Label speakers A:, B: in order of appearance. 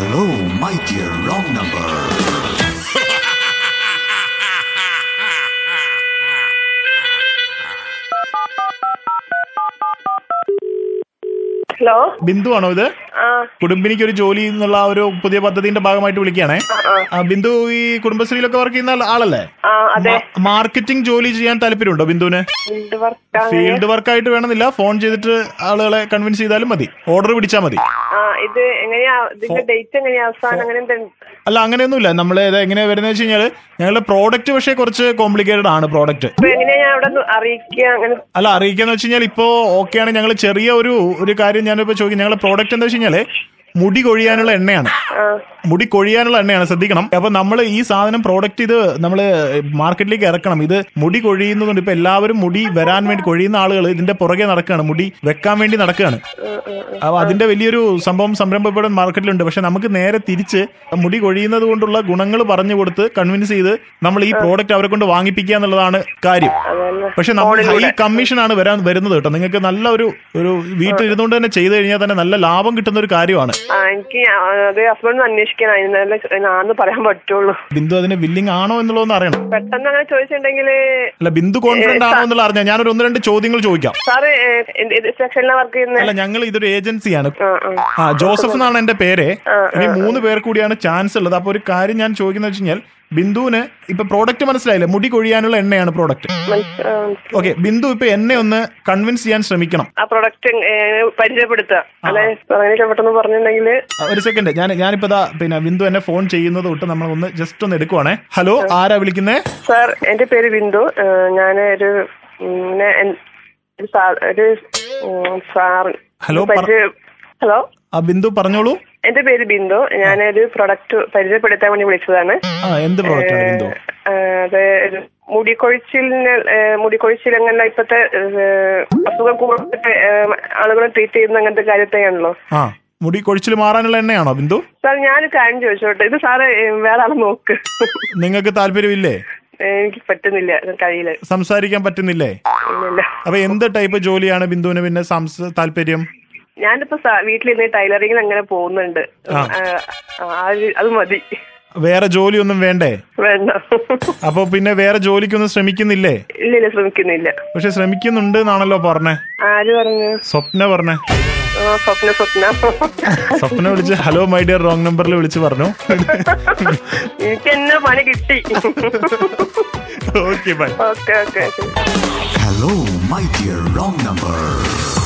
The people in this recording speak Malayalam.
A: Hello, my dear wrong number.
B: Hello
C: Bindu ആണോ ഇത്
B: ആ
C: കുടുംബിനിക്ക് ഒരു ജോലി എന്നുള്ള ആ ഒരു പുതിയ പദ്ധതിന്റെ ഭാഗമായിട്ട് വിളിക്കുകയാണേ
B: ആ,
C: ആ, ബിന്ദു ഈ കുടുംബശ്രീയിലൊക്കെ വർക്ക് ചെയ്യുന്ന ആളല്ലേ
B: ആ അതെ
C: മാ- മാർക്കറ്റിംഗ് ജോലി ചെയ്യാൻ താല്പര്യമുണ്ടോ ബിന്ദുവിന്
B: ഫീൽഡ് വർക്ക്
C: ഫീൽഡ് വർക്കായിട്ട് വേണമെന്നില്ല ഫോൺ ചെയ്തിട്ട് ആളുകളെ കൺവിൻസ് ചെയ്താലും മതി ഓർഡർ പിടിച്ചാൽ മതി
B: ആ ഇത് എങ്ങനെയാ ഇതിന്റെ ഡേറ്റ് എങ്ങനെയാ അവസാനം അങ്ങനെ എന്തെങ്കിലും
C: അല്ല അങ്ങനെയൊന്നുമില്ല നമ്മൾ ഇത് എങ്ങനെയാ വരുന്നത് വെച്ച് കഴിഞ്ഞാൽ ഞങ്ങളുടെ പ്രോഡക്റ്റ് പക്ഷേ കുറച്ച് കോംപ്ലിക്കേറ്റഡ് ആണ് പ്രോഡക്റ്റ്
B: ഇപ്പൊ എങ്ങനെയാ ഞാൻ അവിടെ ഒന്ന് അറിയിക്കുക അങ്ങനെ
C: അല്ല അറിയിക്കാന്ന് വെച്ച് കഴിഞ്ഞാൽ ഇപ്പോ ഓക്കെ ആണ് ഞങ്ങൾ ചെറിയ ഒരു ഒരു കാര്യം ഞാനിപ്പോ ചോദിക്കും ഞങ്ങളുടെ പ്രോഡക്റ്റ് എന്താ വെച്ച് കഴിഞ്ഞാല് മുടി കൊഴിയാനുള്ള എണ്ണയാണ്
B: ആ
C: മുടി കൊഴിയാനുള്ള എണ്ണയാണ് ശ്രദ്ധിക്കണം അപ്പൊ നമ്മൾ ഈ സാധനം പ്രോഡക്റ്റ് ഇത് നമ്മൾ മാർക്കറ്റിലേക്ക് ഇറക്കണം ഇത് മുടി കൊഴിയുന്നതുകൊണ്ട് ഇപ്പൊ എല്ലാവരും മുടി വരാൻ വേണ്ടി കൊഴിയുന്ന ആളുകൾ ഇതിന്റെ പുറകെ നടക്കുകയാണ് മുടി വെക്കാൻ വേണ്ടി നടക്കുകയാണ് അപ്പൊ അതിന്റെ വലിയൊരു സംഭവം സംരംഭം ഇവിടെ മാർക്കറ്റിലുണ്ട് പക്ഷെ നമുക്ക് നേരെ തിരിച്ച് മുടി കൊഴിയുന്നത് കൊണ്ടുള്ള ഗുണങ്ങൾ പറഞ്ഞു കൊടുത്ത് കൺവിൻസ് ചെയ്ത് നമ്മൾ ഈ പ്രോഡക്റ്റ് അവരെ കൊണ്ട് വാങ്ങിപ്പിക്കുക എന്നുള്ളതാണ് കാര്യം
B: അതന്നെ
C: പക്ഷെ നമ്മൾ ഹൈ കമ്മീഷനാണ് വരാൻ വരുന്നത് കേട്ടോ നിങ്ങൾക്ക് നല്ല ഒരു ഒരു വീട്ടിലിരുന്നുകൊണ്ട് തന്നെ ചെയ്തു കഴിഞ്ഞാൽ തന്നെ നല്ല ലാഭം കിട്ടുന്ന ഒരു കാര്യമാണ്
B: ആ എനിക്ക് ഞാൻ- അത് ഹസ്ബൻഡ് അന്വേഷിക്കണം അതിനല്ല ഞാന്ന് പറയാൻ പറ്റുള്ളൂ
C: ബിന്ദു അതിന് വില്ലിങ് ആണോ എന്നുള്ളതൊന്ന് അറിയണം
B: പെട്ടെന്ന് അങ്ങനെ ചോദിച്ചിട്ടുണ്ടെങ്കിൽ
C: അല്ല ബിന്ദു കോൺഫിഡന്റ് ആണോ എന്നുള്ള അറിഞ്ഞാൽ ഞാനൊരു ഒന്ന് രണ്ട് ചോദ്യങ്ങൾ ചോദിക്കാം
B: സാറ് സെക്ഷനിലാണ് വർക്ക് ചെയ്യുന്നത്
C: അല്ല ഞങ്ങൾ ഇതൊരു ഏജൻസിയാണ്
B: ആ ആ
C: ആ ജോസഫ് എന്നാണ് എന്റെ പേര്
B: ആ,
C: ഇനി മൂന്ന് പേർ കൂടിയാണ് ചാൻസ് ഉള്ളത് അപ്പൊ ഒരു കാര്യം ഞാൻ ചോദിക്കുന്നത് വെച്ച് കഴിഞ്ഞാൽ ബിന്ദുവിന് ഇപ്പൊ പ്രോഡക്റ്റ് മനസ്സിലായില്ലേ മുടി കൊഴിയാനുള്ള എണ്ണയാണ് പ്രോഡക്റ്റ്
B: മനസ്സി- ആ,
C: ഓക്കെ ബിന്ദു ഇപ്പൊ എന്നെ ഒന്ന് കൺവിൻസ് ചെയ്യാൻ ശ്രമിക്കണം
B: ആ പ്രൊഡക്റ്റ് പരിചയപ്പെടുത്തുക അല്ലെ അങ്ങനെ പെട്ടെന്ന് പറഞ്ഞിട്ടുണ്ടെങ്കിൽ
C: ആ, ഒരു സെക്കൻഡ് ഞാൻ ഞാനിപ്പോ ദാ പിന്നെ ബിന്ദു എന്നെ ഫോൺ ചെയ്യുന്നത് തൊട്ട് നമ്മൾ ഒന്ന് ജസ്റ്റ് ഒന്ന് എടുക്കുവാണേ ഹലോ ആരാ വിളിക്കുന്നേ
B: സാർ എന്റെ പേര് ബിന്ദു ഞാൻ ഒരു പിന്നെ എൻ- ഒരു സാ- ഒരു ഉം, സാർ
C: ഹലോ, പറ-
B: പരിചയ- ഹലോ
C: ആ ബിന്ദു പറഞ്ഞോളൂ
B: എന്റെ പേര് ബിന്ദു ഞാനൊരു പ്രൊഡക്റ്റ് പരിചയപ്പെടുത്താൻ വേണ്ടി വിളിച്ചതാണ്
C: ആ എന്ത് പ്രോഡക്റ്റ് ആണ് ബിന്ദു
B: ആ, അത് ഒരു മുടിക്കൊഴിച്ചിലിന് ഏ, മുടിക്കൊഴിച്ചിൽ അങ്ങനെ ഇപ്പത്തെ ഏ, അസുഖം കൂടുതൽ ആളുകൾ ട്രീറ്റ് ചെയ്യുന്ന അങ്ങനത്തെ കാര്യത്തെയാണല്ലോ
C: ആ മുടി കൊഴിച്ചിൽ മാറാനുള്ള എണ്ണയാണോ ബിന്ദു
B: സാർ ഞാനൊരു കാര്യം ചോദിച്ചോട്ടെ ഇത് സാറ് ഏ, വേറെ ആളെ നോക്ക്
C: നിങ്ങൾക്ക് താല്പര്യമില്ലേ
B: എനിക്ക് പറ്റുന്നില്ല കയ്യില്
C: സംസാരിക്കാൻ പറ്റുന്നില്ലേ
B: ഇല്ല
C: അപ്പൊ എന്ത് ടൈപ്പ് ജോലിയാണ് ബിന്ദുവിന് പിന്നെ സംസ താല്പര്യം
B: ഞാനിപ്പോ സ- വീട്ടിലിരുന്ന് ടൈലറിംഗിൽ അങ്ങനെ പോകുന്നുണ്ട്
C: ആ.
B: ആ, ആ, അത്- അത് മതി
C: വേറെ ജോലിയൊന്നും വേണ്ടേ
B: വേണ്ട
C: അപ്പൊ പിന്നെ വേറെ ജോലിക്കൊന്നും ശ്രമിക്കുന്നില്ലേ
B: ഇല്ല ഇല്ല ശ്രമിക്കുന്നില്ല
C: പക്ഷെ ശ്രമിക്കുന്നുണ്ട് എന്നാണല്ലോ പറഞ്ഞേ
B: ആര് പറഞ്ഞു
C: സ്വപ്ന പറഞ്ഞേ
B: ആ, സ്വപ്ന സ്വപ്ന
C: സ്വപ്ന വിളിച്ച് ഹലോ മൈ ഡിയർ റോങ് നമ്പറിൽ വിളിച്ച് പറഞ്ഞു
B: എനിക്ക് എന്നെ പണി കിട്ടി
C: okay bye
B: okay okay
A: Hello, my dear wrong number.